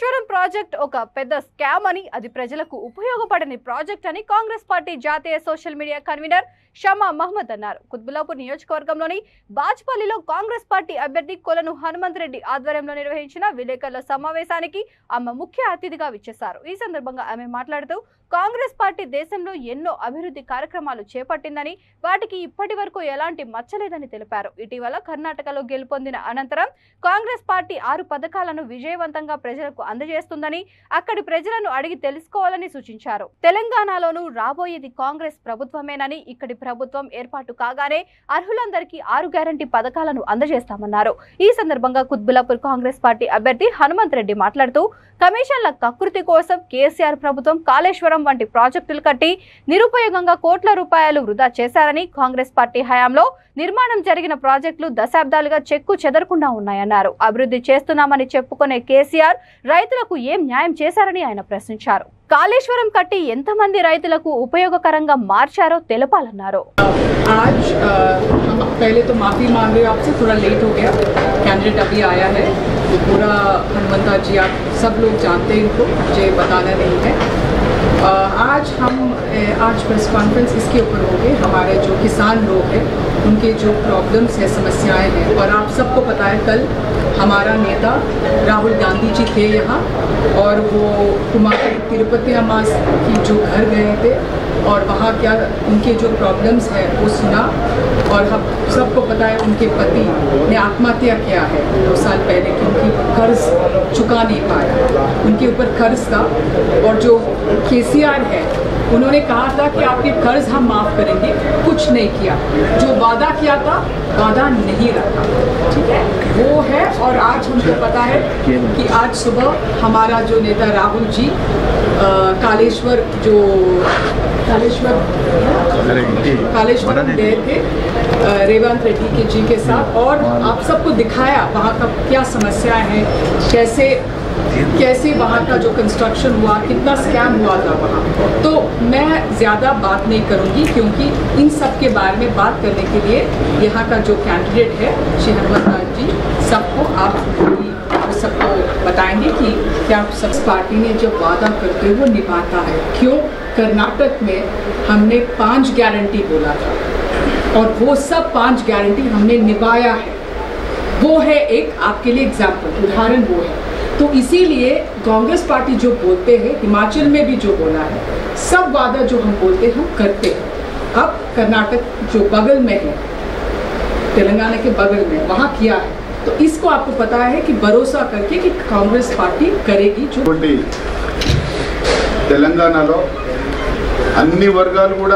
Kaleshwaram project ఒక పెద్ద scam అని అది ప్రజలకు ఉపయోగపడని ప్రాజెక్ట్ అని కాంగ్రెస్ పార్టీ జాతీయ social media convener Shama Mohammed అన్నారు కుత్బుల్లాపూర్ నియోజకవర్గంలోని బాజ్పల్లిలో కాంగ్రెస్ పార్టీ అభ్యర్థి కొలను హనుమంత్ రెడ్డి ఆధ్వర్యంలో నిర్వహించిన విలేకరుల సమావేశానికి ఆమె ముఖ్య అతిథిగా విచ్చేశారు ఈ సందర్భంగా ఆమె మాట్లాడుతూ కాంగ్రెస్ పార్టీ దేశంలో ఎన్నో అభివృద్ధి కార్యక్రమాలు చేపట్టిందని వాటికి ఇప్పటి వరకు ఎలాంటి మచ్చలేదని తెలిపారు ఇటీవల కర్ణాటకలో గెలుపొందిన అనంతరం కాంగ్రెస్ పార్టీ ఆరు పథకాలను విజయవంతంగా ప్రజలకు అందజేస్తుందని అక్కడి ప్రజలను అడిగి తెలుసుకోవాలని సూచించారు తెలంగాణలోనూ రాబోయేది కాంగ్రెస్ ప్రభుత్వమేనని ఇక్కడి ప్రభుత్వం ఏర్పాటు కాగానే అర్హులందరికీ ఆరు గ్యారంటీ పథకాలను అందజేస్తామన్నారు ఈ సందర్భంగా కుత్బులాపూర్ కాంగ్రెస్ పార్టీ అభ్యర్థి హనుమంత్ రెడ్డి మాట్లాడుతూ కమిషన్ల కకృతి కోసం కేసీఆర్ ప్రభుత్వం కాళేశ్వరం వంటి ప్రాజెక్టులు కట్టి నిరుపయోగంగా కోట్ల రూపాయలు వృధా చేశారని కాంగ్రెస్ పార్టీ హయాంలో నిర్మాణం జరిగిన ప్రాజెక్టులు దశాబ్దాలుగా చెక్కు చెదరకుండా ఉన్నాయన్నారు అభివృద్ధి చేస్తున్నామని చెప్పుకునే కేసీఆర్ రైతులకు ఏం న్యాయం చేశారని ఆయన ప్రశ్నించారు కాళేశ్వరం కట్టి ఎంతమంది రైతులకు ఉపయోగకరంగా మార్చారో తెలపాలన్నారు आज अ, हम पहले तो माफ़ी मांग रहे हो आपसे थोड़ा लेट हो गया कैंडिडेट अभी आया है तो पूरा हनुमंता जी आप सब लोग जानते हैं इनको मुझे बताना नहीं है अ, आज हम अ, आज प्रेस कॉन्फ्रेंस इसके ऊपर होंगे हमारे जो किसान लोग हैं उनके जो प्रॉब्लम्स है समस्याएं हैं और आप सबको पता है कल हमारा नेता राहुल गांधी जी थे यहाँ और वो कुमार तिरुपति अम्मा की जो घर गए थे और वहाँ क्या उनके जो प्रॉब्लम्स हैं वो सुना और हम सबको पता है उनके पति ने आत्महत्या किया है दो साल पहले क्योंकि कर्ज चुका नहीं पाया उनके ऊपर कर्ज था और जो के है उन्होंने कहा था कि आपके कर्ज हम माफ़ करेंगे कुछ नहीं किया जो वादा किया था वादा नहीं रखा ठीक है वो है और आज हमको पता है कि आज सुबह हमारा जो नेता राहुल जी अ, कालेश्वर जो कालेश्वर कालेश्वर गए थे अ, रेवंत रेड्डी के जी के साथ और आप सबको दिखाया वहाँ का क्या समस्याएं हैं कैसे कैसे वहाँ का जो कंस्ट्रक्शन हुआ कितना स्कैम हुआ था वहाँ तो मैं ज़्यादा बात नहीं करूँगी क्योंकि इन सब के बारे में बात करने के लिए यहाँ का जो कैंडिडेट है श्री हनुमत लाल जी सबको आप आप सबको बताएंगे कि क्या सब पार्टी ने जब वादा करते हुए निभाता है क्यों कर्नाटक में हमने पांच गारंटी बोला था और वो सब पांच गारंटी हमने निभाया है वो है एक आपके लिए एग्जाम्पल उदाहरण वो है तो इसीलिए कांग्रेस पार्टी जो बोलते हैं हिमाचल में भी जो बोला है सब वादा जो हम बोलते हैं हम करते हैं अब कर्नाटक जो बगल में है तेलंगाना के बगल में वहाँ किया है तो इसको आपको पता है कि भरोसा करके कि कांग्रेस पार्टी करेगी जो కాబట్టి తెలంగాణలో అన్ని వర్గాలు కూడా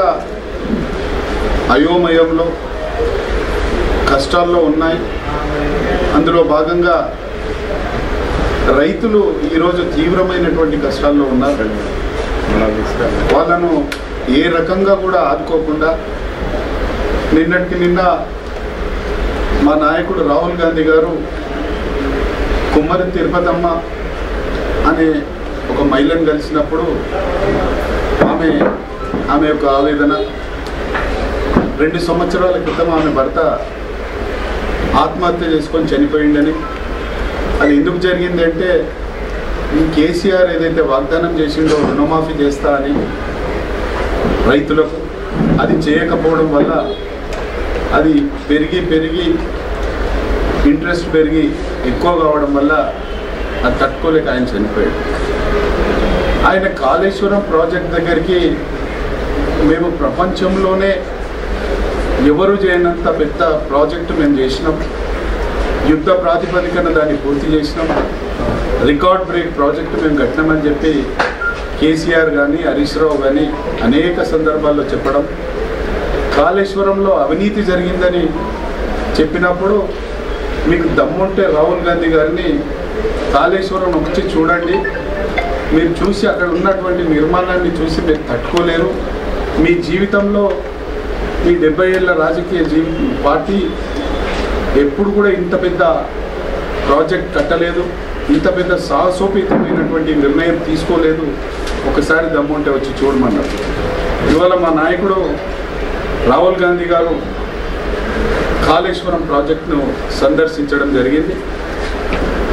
అయోమయంలో కష్టాల్లో ఉన్నాయి అందులో భాగంగా రైతులు ఈరోజు తీవ్రమైనటువంటి కష్టాల్లో ఉన్నారు వాళ్ళను ఏ రకంగా కూడా ఆదుకోకుండా నిన్నటికి నిన్న మా నాయకుడు రాహుల్ గాంధీ గారు కుమ్మరి తిరుపతమ్మ అనే ఒక మహిళను కలిసినప్పుడు ఆమె ఆమె యొక్క ఆవేదన రెండు సంవత్సరాల క్రితం ఆమె భర్త ఆత్మహత్య చేసుకొని చనిపోయిండని అది ఎందుకు జరిగింది అంటే ఈ కేసీఆర్ ఏదైతే వాగ్దానం చేసిండో రుణమాఫీ చేస్తా అని రైతులకు అది చేయకపోవడం వల్ల అది పెరిగి పెరిగి ఇంట్రెస్ట్ పెరిగి ఎక్కువ కావడం వల్ల అది తట్టుకోలేక ఆయన చనిపోయాడు ఆయన కాళేశ్వరం ప్రాజెక్ట్ దగ్గరికి మేము ప్రపంచంలోనే ఎవరు చేయనంత పెద్ద ప్రాజెక్టు మేము చేసినాం యుద్ధ ప్రాతిపదికన దాన్ని పూర్తి చేసినాం రికార్డ్ బ్రేక్ ప్రాజెక్టు మేము కట్టినామని చెప్పి కేసీఆర్ కానీ హరీష్ రావు కానీ అనేక సందర్భాల్లో చెప్పడం కాళేశ్వరంలో అవినీతి జరిగిందని చెప్పినప్పుడు మీకు దమ్ముంటే రాహుల్ గాంధీ గారిని కాళేశ్వరం వచ్చి చూడండి మీరు చూసి అక్కడ ఉన్నటువంటి నిర్మాణాన్ని చూసి మీరు తట్టుకోలేరు మీ జీవితంలో మీ డెబ్బై ఏళ్ళ రాజకీయ జీవి పార్టీ ఎప్పుడు కూడా ఇంత పెద్ద ప్రాజెక్ట్ కట్టలేదు ఇంత పెద్ద సాహసోపేతమైనటువంటి నిర్ణయం తీసుకోలేదు ఒకసారి దమ్ముంటే వచ్చి చూడమన్నారు ఇవాళ మా నాయకుడు రాహుల్ గాంధీ గారు కాళేశ్వరం ప్రాజెక్టును సందర్శించడం జరిగింది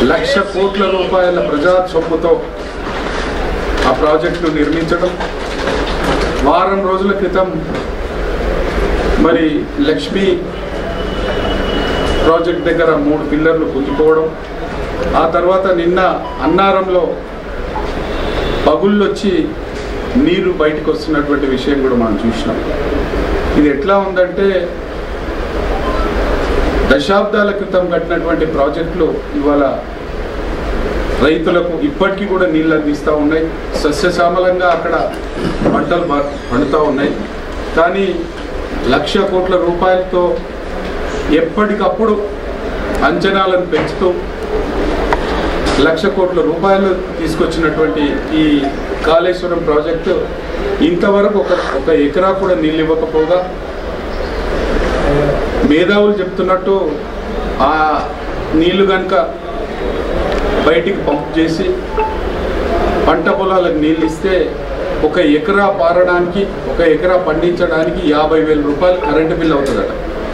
లక్ష కోట్ల రూపాయల ప్రజా సొమ్ముతో ఆ ప్రాజెక్టును నిర్మించడం వారం రోజుల క్రితం మరి లక్ష్మీ ప్రాజెక్ట్ దగ్గర మూడు పిల్లర్లు కుంగిపోవడం ఆ తర్వాత నిన్న అన్నారంలో పగుళ్ళొచ్చి నీరు బయటకు వస్తున్నటువంటి విషయం కూడా మనం చూసినాం ఇది ఎట్లా ఉందంటే దశాబ్దాల క్రితం కట్టినటువంటి ప్రాజెక్టులు ఇవాళ రైతులకు ఇప్పటికీ కూడా నీళ్ళు అందిస్తూ ఉన్నాయి సస్యశ్యామలంగా అక్కడ పంటలు బ- పండుతూ ఉన్నాయి కానీ లక్ష కోట్ల రూపాయలతో ఎప్పటికప్పుడు అంచనాలను పెంచుతూ లక్ష కోట్ల రూపాయలు తీసుకొచ్చినటువంటి ఈ కాళేశ్వరం ప్రాజెక్టు ఇంతవరకు ఒక ఒక ఎకరా కూడా నీళ్ళు ఇవ్వకపోగా మేధావులు చెప్తున్నట్టు ఆ నీళ్లు కనుక బయటికి పంప్ చేసి పంట పొలాలకు నీళ్ళు ఇస్తే ఒక ఎకరా పారడానికి ఒక ఎకరా పండించడానికి యాభై వేల రూపాయలు కరెంటు బిల్ అవుతుందట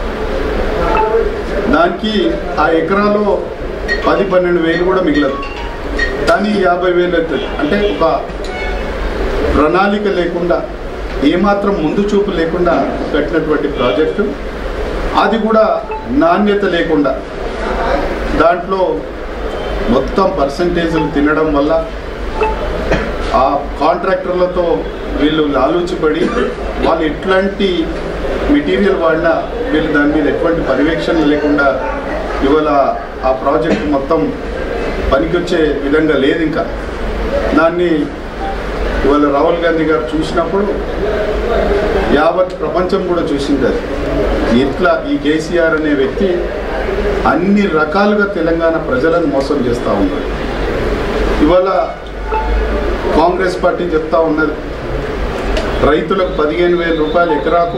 దానికి ఆ ఎకరాలో పది పన్నెండు వేలు కూడా మిగలదు కానీ యాభై వేలు అవుతుంది అంటే ఒక ప్రణాళిక లేకుండా ఏమాత్రం ముందు చూపు లేకుండా కట్టినటువంటి ప్రాజెక్టు అది కూడా నాణ్యత లేకుండా దాంట్లో మొత్తం పర్సంటేజ్లు తినడం వల్ల ఆ కాంట్రాక్టర్లతో వీళ్ళు లాలూచిపడి వాళ్ళు ఎట్లాంటి మెటీరియల్ వాడినా వీళ్ళు దాని మీద ఎటువంటి పర్యవేక్షణ లేకుండా ఇవాళ ఆ ప్రాజెక్ట్ మొత్తం పనికొచ్చే విధంగా లేదు ఇంకా దాన్ని ఇవాళ రాహుల్ గాంధీ గారు చూసినప్పుడు యావత్ ప్రపంచం కూడా చూసింది అది ఎట్లా ఈ కేసీఆర్ అనే వ్యక్తి అన్ని రకాలుగా తెలంగాణ ప్రజలను మోసం చేస్తూ ఉన్నాడు ఇవాళ కాంగ్రెస్ పార్టీ చెప్తా ఉన్నది రైతులకు పదిహేను వేల రూపాయలు ఎకరాకు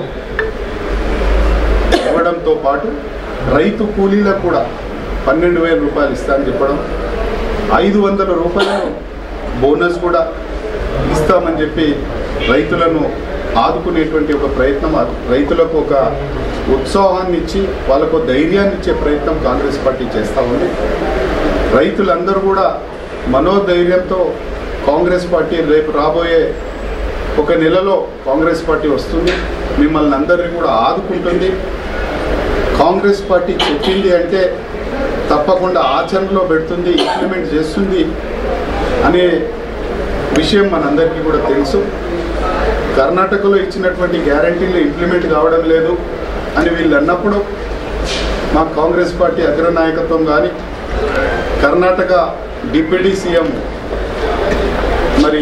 ఇవ్వడంతో పాటు రైతు కూలీలకు కూడా పన్నెండు వేల రూపాయలు ఇస్తా అని చెప్పడం ఐదు వందల రూపాయలు బోనస్ కూడా ఇస్తామని చెప్పి రైతులను ఆదుకునేటువంటి ఒక ప్రయత్నం ఆ రైతులకు ఒక ఉత్సాహాన్ని ఇచ్చి వాళ్ళకు ధైర్యాన్ని ఇచ్చే ప్రయత్నం కాంగ్రెస్ పార్టీ చేస్తూ ఉంది రైతులందరూ కూడా మనోధైర్యంతో కాంగ్రెస్ పార్టీ రేపు రాబోయే ఒక నెలలో కాంగ్రెస్ పార్టీ వస్తుంది మిమ్మల్ని అందరినీ కూడా ఆదుకుంటుంది కాంగ్రెస్ పార్టీ చెప్పింది అంటే తప్పకుండా ఆచరణలో పెడుతుంది ఇంప్లిమెంట్ చేస్తుంది అనే విషయం మనందరికీ కూడా తెలుసు కర్ణాటకలో ఇచ్చినటువంటి గ్యారంటీలు ఇంప్లిమెంట్ కావడం లేదు అని వీళ్ళు అన్నప్పుడు మా కాంగ్రెస్ పార్టీ అగ్రనాయకత్వం కానీ కర్ణాటక డిప్యూటీ సీఎం మరి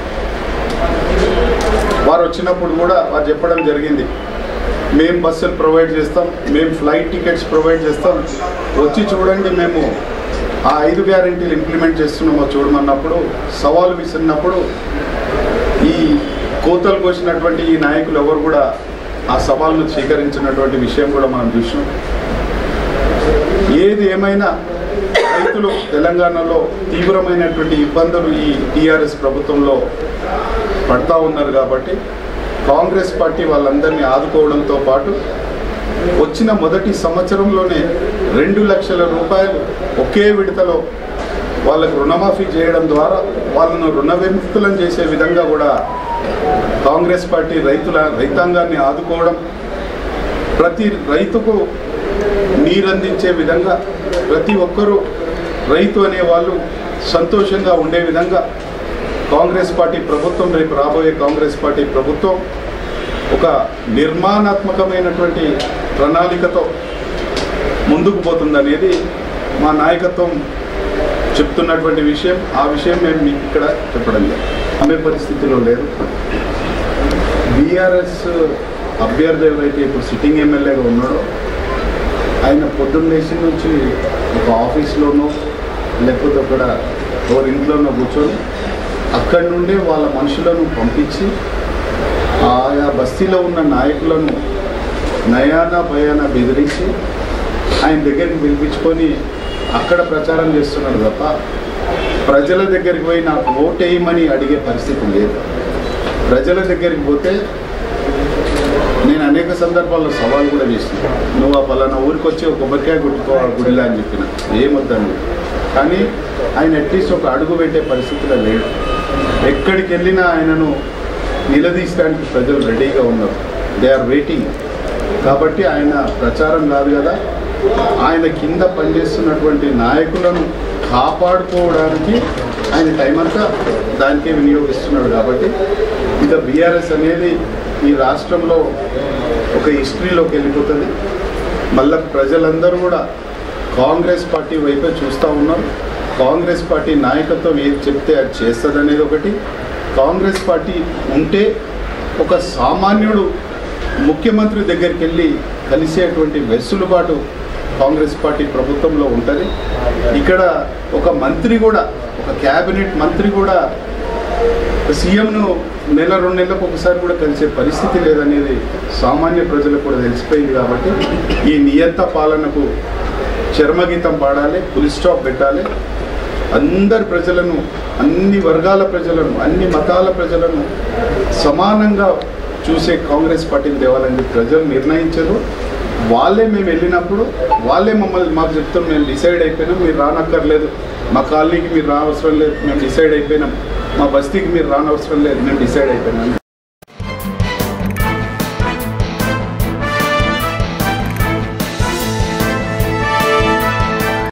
వారు వచ్చినప్పుడు కూడా వారు చెప్పడం జరిగింది మేము బస్సులు ప్రొవైడ్ చేస్తాం మేము ఫ్లైట్ టికెట్స్ ప్రొవైడ్ చేస్తాం వచ్చి చూడండి మేము ఆ ఐదు గ్యారెంటీలు ఇంప్లిమెంట్ చేస్తున్నామో చూడమన్నప్పుడు సవాలు విసిరినప్పుడు ఈ కోతలు కోసినటువంటి ఈ నాయకులు ఎవరు కూడా ఆ సవాల్ను స్వీకరించినటువంటి విషయం కూడా మనం చూసినాం ఏది ఏమైనా రైతులు తెలంగాణలో తీవ్రమైనటువంటి ఇబ్బందులు ఈ టీఆర్ఎస్ ప్రభుత్వంలో పడతా ఉన్నారు కాబట్టి కాంగ్రెస్ పార్టీ వాళ్ళందరినీ ఆదుకోవడంతో పాటు వచ్చిన మొదటి సంవత్సరంలోనే రెండు లక్షల రూపాయలు ఒకే విడతలో వాళ్ళకు రుణమాఫీ చేయడం ద్వారా వాళ్ళను రుణ విముక్తులను చేసే విధంగా కూడా కాంగ్రెస్ పార్టీ రైతుల రైతాంగాన్ని ఆదుకోవడం ప్రతి రైతుకు నీరందించే విధంగా ప్రతి ఒక్కరూ రైతు అనే వాళ్ళు సంతోషంగా ఉండే విధంగా కాంగ్రెస్ పార్టీ ప్రభుత్వం రేపు రాబోయే కాంగ్రెస్ పార్టీ ప్రభుత్వం ఒక నిర్మాణాత్మకమైనటువంటి ప్రణాళికతో ముందుకు పోతుందనేది మా నాయకత్వం చెప్తున్నటువంటి విషయం ఆ విషయం మేము మీకు ఇక్కడ చెప్పడం లేదు అమ్మే పరిస్థితిలో లేదు బీఆర్ఎస్ అభ్యర్థి ఎవరైతే ఇప్పుడు సిట్టింగ్ ఎమ్మెల్యేగా ఉన్నాడో ఆయన పొద్దున్న లేచి నుంచి ఒక ఆఫీస్లోనో లేకపోతే అక్కడ ఎవరి ఇంట్లోనో కూర్చొని అక్కడి నుండి వాళ్ళ మనుషులను పంపించి ఆయా బస్తీలో ఉన్న నాయకులను నయాన భయాన బెదిరించి ఆయన దగ్గరికి పిలిపించుకొని అక్కడ ప్రచారం చేస్తున్నాడు తప్ప ప్రజల దగ్గరికి పోయి నాకు ఓటేయమని అడిగే పరిస్థితి లేదు ప్రజల దగ్గరికి పోతే నేను అనేక సందర్భాల్లో సవాల్ కూడా చేసిన నువ్వు ఆ పలానా ఊరికి వచ్చి ఒక కొబ్బరికాయ కొట్టుకో ఆ గుడిలో అని చెప్పిన ఏమొద్దని కానీ ఆయన అట్లీస్ట్ ఒక అడుగు పెట్టే పరిస్థితిలో లేడు ఎక్కడికి వెళ్ళినా ఆయనను నిలదీయడానికి ప్రజలు రెడీగా ఉన్నారు దే ఆర్ వెయిటింగ్ కాబట్టి ఆయన ప్రచారం కాదు కదా ఆయన కింద పనిచేస్తున్నటువంటి నాయకులను కాపాడుకోవడానికి ఆయన టైం అంతా దానికే వినియోగిస్తున్నాడు కాబట్టి ఇక బీఆర్ఎస్ అనేది ఈ రాష్ట్రంలో ఒక హిస్టరీలోకి వెళ్ళిపోతుంది మళ్ళీ ప్రజలందరూ కూడా కాంగ్రెస్ పార్టీ వైపే చూస్తూ ఉన్నారు కాంగ్రెస్ పార్టీ నాయకత్వం ఏది చెప్తే అది చేస్తుంది అనేది ఒకటి కాంగ్రెస్ పార్టీ ఉంటే ఒక సామాన్యుడు ముఖ్యమంత్రి దగ్గరికి వెళ్ళి కలిసేటువంటి వెసులుబాటు కాంగ్రెస్ పార్టీ ప్రభుత్వంలో ఉంటుంది ఇక్కడ ఒక మంత్రి కూడా ఒక క్యాబినెట్ మంత్రి కూడా సీఎంను నెల రెండు నెలలకు ఒకసారి కూడా కలిసే పరిస్థితి లేదనేది సామాన్య ప్రజలకు కూడా తెలిసిపోయింది కాబట్టి ఈ నియంత పాలనకు చర్మగీతం పాడాలి ఫుల్ స్టాప్ పెట్టాలి అందరి ప్రజలను అన్ని వర్గాల ప్రజలను అన్ని మతాల ప్రజలను సమానంగా చూసే కాంగ్రెస్ పార్టీని తేవాలని చెప్పి ప్రజలు నిర్ణయించారు వాళ్ళే మేము వెళ్ళినప్పుడు వాళ్ళే మమ్మల్ని మాకు చెప్తాం మేము డిసైడ్ అయిపోయినాం మీరు రానక్కర్లేదు మా కాలనీకి మీరు రానవసరం లేదు మేము డిసైడ్ అయిపోయినాం మా బస్తీకి మీరు రానవసరం లేదు మేము డిసైడ్ అయిపోయినాం